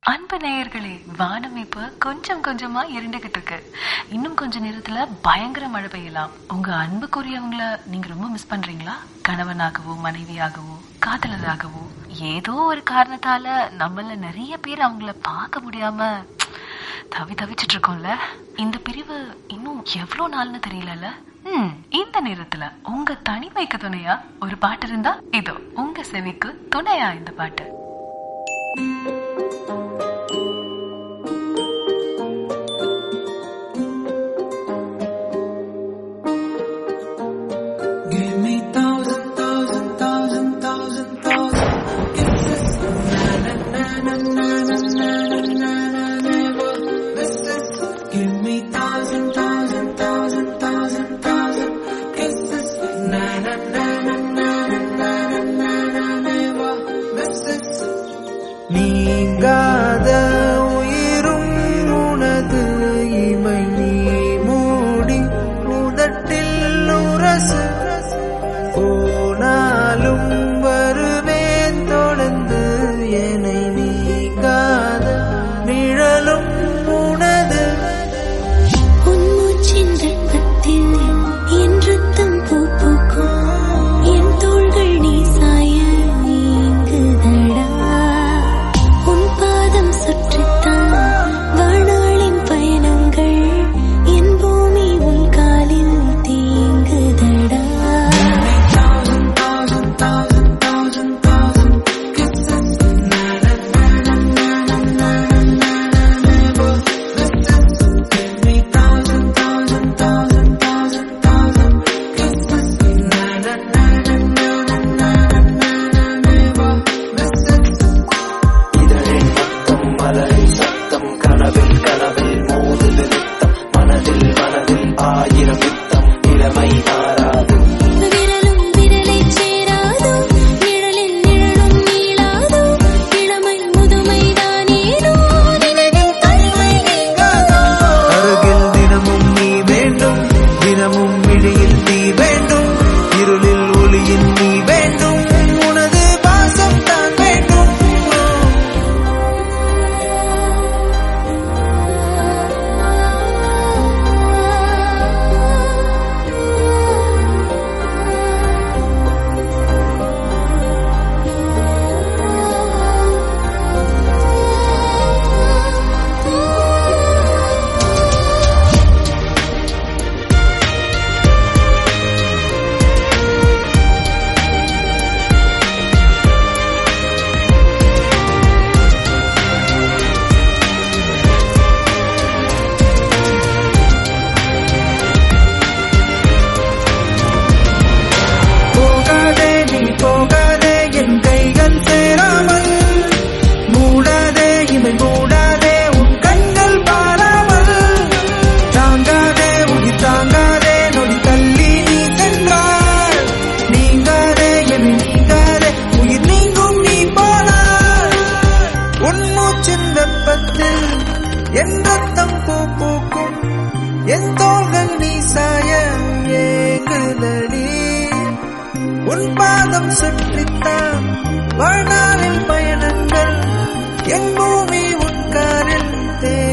அன்பு நேயர்களே வானம் இப்ப கொஞ்சம் கொஞ்சமா இருண்டுகிட்டு இருக்கு இன்னும் கொஞ்ச நேரத்துல பயங்கர மழை பெய்யலாம் உங்க அன்புக்குரியவங்கள நீங்க ரொம்ப மிஸ் பண்றீங்களா கணவனாகவோ மனைவியாகவோ காதலராகவோ ஏதோ ஒரு காரணத்தால நம்மள நிறைய பேர் அவங்கள பார்க்க முடியாம தவி தவிச்சிட்டு இருக்கோம்ல இந்த பிரிவு இன்னும் எவ்வளவு நாள்னு தெரியலல்ல ம், இந்த நேரத்துல உங்க தனிமைக்கு துணையா ஒரு பாட்டு இருந்தா இதோ உங்க செவிக்கு துணையா இந்த பாட்டு Give me thousand, thousand, thousand, thousand, thousand kisses. Na na na na na na na na na na never misses. Give me thousand, thousand, thousand, thousand, thousand kisses. Na na na na na na na na na never misses. நீங்காத உயிரும் உனது இமை நீ மூடி உதட்டில் உரசு போனாலும் வருவேன் தொடர்ந்து என்னை நீங்காத நிழலும் உனது உன் மூச்சின் வெப்பத்தில் என் ரத்தம் பூ பூக்கும் என் தோள்கள் நீ சாய நீங்குதடா உன் பாதம் சுற்றித்தான் வாழ்நாளின் பயணங்கள் என் பூமி உன் காலில் தீங்குதடா thousand, thousand, thousand, thousand, thousand kisses. Na na na na na na na na na never misses. Give me thousand, thousand, thousand, thousand, thousand kisses. Na na na na na na na na na never misses. இதழில் மொத்தம் மலரின் சத்தம் கனவில் கனவில் மோதுது நித்தம் மனதில் மனதில் ஆயிரம் யுத்தம் இளமை மாறாது விரலும் விரலைச் சேராதோ நிழலில் நிழலும் நீளாதோ இளமை முதுமை தானேனோ நினைவின் தனிமை நீங்காதோ அருகில் தினமும் நீ வேண்டும் தினமும் விழியில் நீ வேண்டும் இருளில் ஒளியில் நீ வேண்டும் உனது பாசம் தான் வேண்டும் போகாதே நீ போகாதே என் கைகள் சேராமல் மூடாதே இமை மூடாதே உன் கண்கள் பாராமல் தாங்காதே உயிர் தாங்காதே நொடி தள்ளி நீ சென்றாய் நீங்காதே என்னை நீங்காதே உயிர் நீங்கும் நீ போனாய் உன் மூச்சின் வெப்பத்தில் என் ரத்தம் பூ பூக்கும் என் தோள்கள் நீ சாய ஏங்குதடி உன் பாதம் சுற்றித்தான் வாழ்நாளில் பயணங்கள் என் பூமி உன் காரில் தே